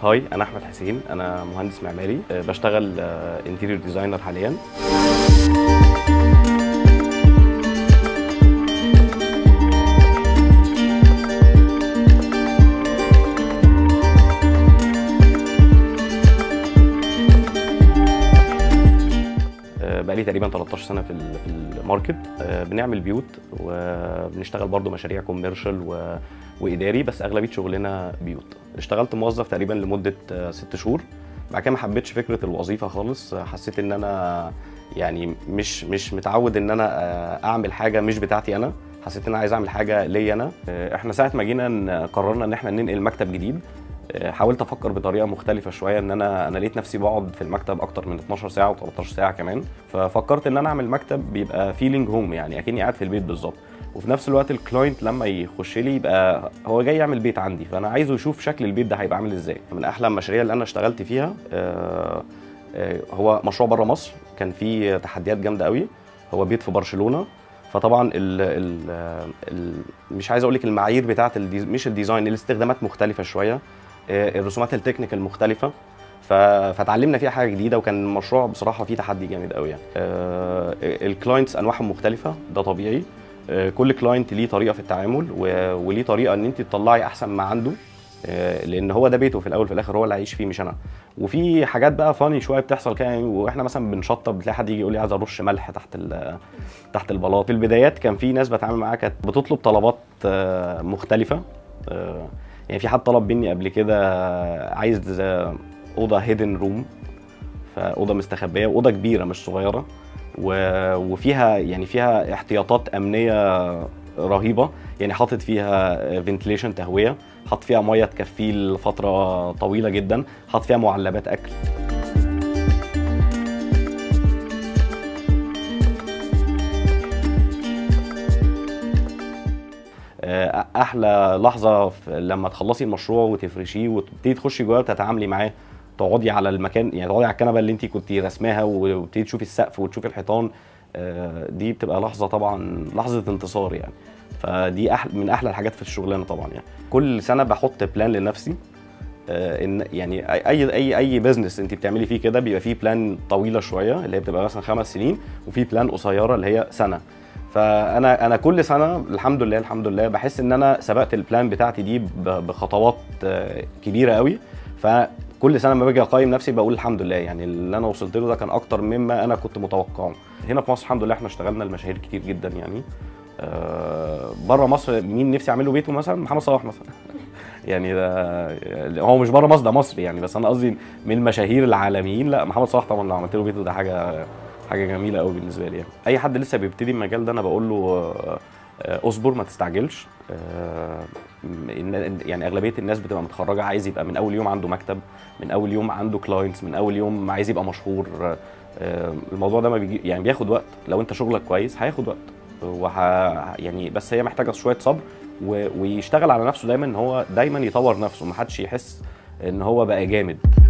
هاي انا احمد حسين انا مهندس معماري أه، بشتغل انتيريور ديزاينر حاليا أه، بقالي تقريبا 13 سنه في ال- في الماركت أه، بنعمل بيوت وبنشتغل برضو مشاريع كوميرشال و- واداري بس اغلبيه شغلنا بيوت اشتغلت موظف تقريبا لمده أه، ست شهور بعد كده ما حبيتش فكره الوظيفه خالص حسيت ان انا يعني مش مش متعود ان انا أه، اعمل حاجه مش بتاعتي انا حسيت ان انا عايز اعمل حاجه ليا انا أه، احنا ساعه ما جينا ن- قررنا ان احنا ننقل مكتب جديد أه، حاولت افكر بطريقه مختلفه شويه ان انا انا لقيت نفسي بقعد في المكتب اكتر من 12 ساعه و13 ساعه كمان ففكرت ان انا اعمل مكتب بيبقى فيلينج هوم يعني اكني قاعد في البيت بالظبط وفي نفس الوقت الكلاينت لما يخش لي يبقى هو جاي يعمل بيت عندي فانا عايزه يشوف شكل البيت ده هيبقى عامل ازاي من احلى المشاريع اللي انا اشتغلت فيها آه، آه، هو مشروع بره مصر كان فيه تحديات جامده قوي هو بيت في برشلونه فطبعا ال ال ال مش عايز اقول لك المعايير بتاعه الديز مش الديزاين الاستخدامات مختلفه شويه آه، الرسومات التكنيكال مختلفه ف- فتعلمنا فيها حاجه جديده وكان المشروع بصراحه فيه تحدي جامد قوي يعني الكلاينتس انواعهم مختلفه ده طبيعي آه، كل كلاينت ليه طريقه في التعامل و- وليه طريقه ان انت تطلعي احسن ما عنده آه، لان هو ده بيته في الاول في الاخر هو اللي هيعيش فيه مش انا وفي حاجات بقى فاني شويه بتحصل كده يعني واحنا مثلا بنشطب بتلاقي حد يجي يقول لي عايز ارش ملح تحت ال- تحت البلاط في البدايات كان في ناس بتعامل معاها كانت بتطلب طلبات آه، مختلفه آه، يعني في حد طلب مني قبل كده آه، عايز آه، اوضه هيدن روم فاوضه مستخبيه واوضه كبيره مش صغيره و- وفيها يعني فيها احتياطات امنيه رهيبه يعني حاطط فيها فنتليشن تهويه حاطط فيها ميه تكفيه لفتره طويله جدا حاطط فيها معلبات اكل آه، احلى لحظه في- لما تخلصي المشروع وتفرشيه وتبتدي تخشي جواه وتتعاملي معاه تقعدي على المكان يعني تقعدي على الكنبه اللي انت كنت رسماها وتبتدي تشوفي السقف وتشوفي الحيطان آه، دي بتبقى لحظه طبعا لحظه انتصار يعني فدي أحلى من احلى الحاجات في الشغلانه طبعا يعني كل سنه بحط بلان لنفسي آه، ان يعني اي اي اي بزنس انت بتعملي فيه كده بيبقى فيه بلان طويله شويه اللي هي بتبقى مثلا خمس سنين وفي بلان قصيره اللي هي سنه فانا انا كل سنه الحمد لله الحمد لله بحس ان انا سبقت البلان بتاعتي دي ب- بخطوات آه، كبيره قوي فكل سنه لما باجي اقيم نفسي بقول الحمد لله يعني اللي انا وصلت له ده كان اكتر مما انا كنت متوقعه هنا في مصر الحمد لله احنا اشتغلنا المشاهير كتير جدا يعني آه بره مصر مين نفسي اعمل له بيته مثلا محمد صلاح مثلا يعني ده هو مش بره مصر ده مصري يعني بس انا قصدي من المشاهير العالميين لا محمد صلاح طبعا لو عملت له بيته ده حاجه حاجه جميله قوي بالنسبه لي يعني اي حد لسه بيبتدي المجال ده انا بقول له آه، آه، اصبر ما تستعجلش آه، إن- يعني اغلبيه الناس بتبقى متخرجه عايز يبقى من اول يوم عنده مكتب من اول يوم عنده كلاينتس من اول يوم عايز يبقى مشهور آه، الموضوع ده ما بيجي يعني بياخد وقت لو انت شغلك كويس هياخد وقت وح يعني بس هي محتاجه شويه صبر و... ويشتغل على نفسه دايما ان هو دايما يطور نفسه ما حدش يحس ان هو بقى جامد